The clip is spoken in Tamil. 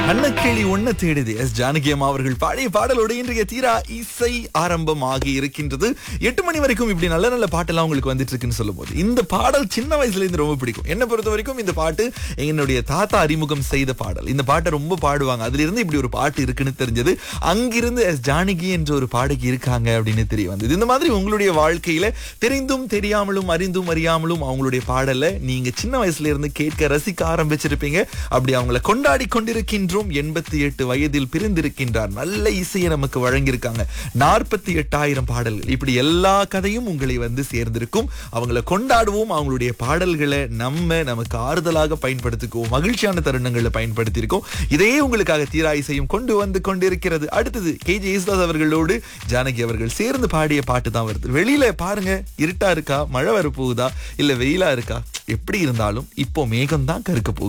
அன்னக்கிளி ஒண்ண தேடுது எஸ் ஜானகி அம்மா அவர்கள் பாடிய பாடலோடு இன்றைய தீரா இசை ஆரம்பமாகி இருக்கின்றது எட்டு மணி வரைக்கும் இப்படி நல்ல நல்ல பாட்டெல்லாம் உங்களுக்கு வந்துட்டு இருக்குன்னு சொல்லும் போது இந்த பாடல் சின்ன வயசுல இருந்து ரொம்ப பிடிக்கும் என்ன பொறுத்த வரைக்கும் இந்த பாட்டு என்னுடைய தாத்தா அறிமுகம் செய்த பாடல் இந்த பாட்டை ரொம்ப பாடுவாங்க அதுல இருந்து இப்படி ஒரு பாட்டு இருக்குன்னு தெரிஞ்சது அங்கிருந்து எஸ் ஜானகி என்ற ஒரு பாடகி இருக்காங்க அப்படின்னு தெரிய வந்தது இந்த மாதிரி உங்களுடைய வாழ்க்கையில தெரிந்தும் தெரியாமலும் அறிந்தும் அறியாமலும் அவங்களுடைய பாடலை நீங்க சின்ன வயசுல இருந்து கேட்க ரசிக்க ஆரம்பிச்சிருப்பீங்க அப்படி அவங்கள கொண்டாடி கொண்டிருக்கின்றோம் எண்பத்தி எட்டு வயதில் பிரிந்திருக்கின்றார் நல்ல இசையை நமக்கு வழங்கியிருக்காங்க நாற்பத்தி எட்டாயிரம் பாடல்கள் இப்படி எல்லா கதையும் உங்களை வந்து சேர்ந்திருக்கும் அவங்கள கொண்டாடுவோம் அவங்களுடைய பாடல்களை நம்ம நமக்கு ஆறுதலாக பயன்படுத்திக்குவோம் மகிழ்ச்சியான தருணங்களை பயன்படுத்தியிருக்கோம் இதே உங்களுக்காக தீரா இசையும் கொண்டு வந்து கொண்டிருக்கிறது அடுத்தது கே ஜே யேசுதாஸ் அவர்களோடு ஜானகி அவர்கள் சேர்ந்து பாடிய பாட்டு தான் வருது வெளியில பாருங்க இருட்டா இருக்கா மழை வரப்போகுதா இல்ல வெயிலா இருக்கா எப்படி இருந்தாலும் இப்போ மேகம் தான் கருக்க போகுது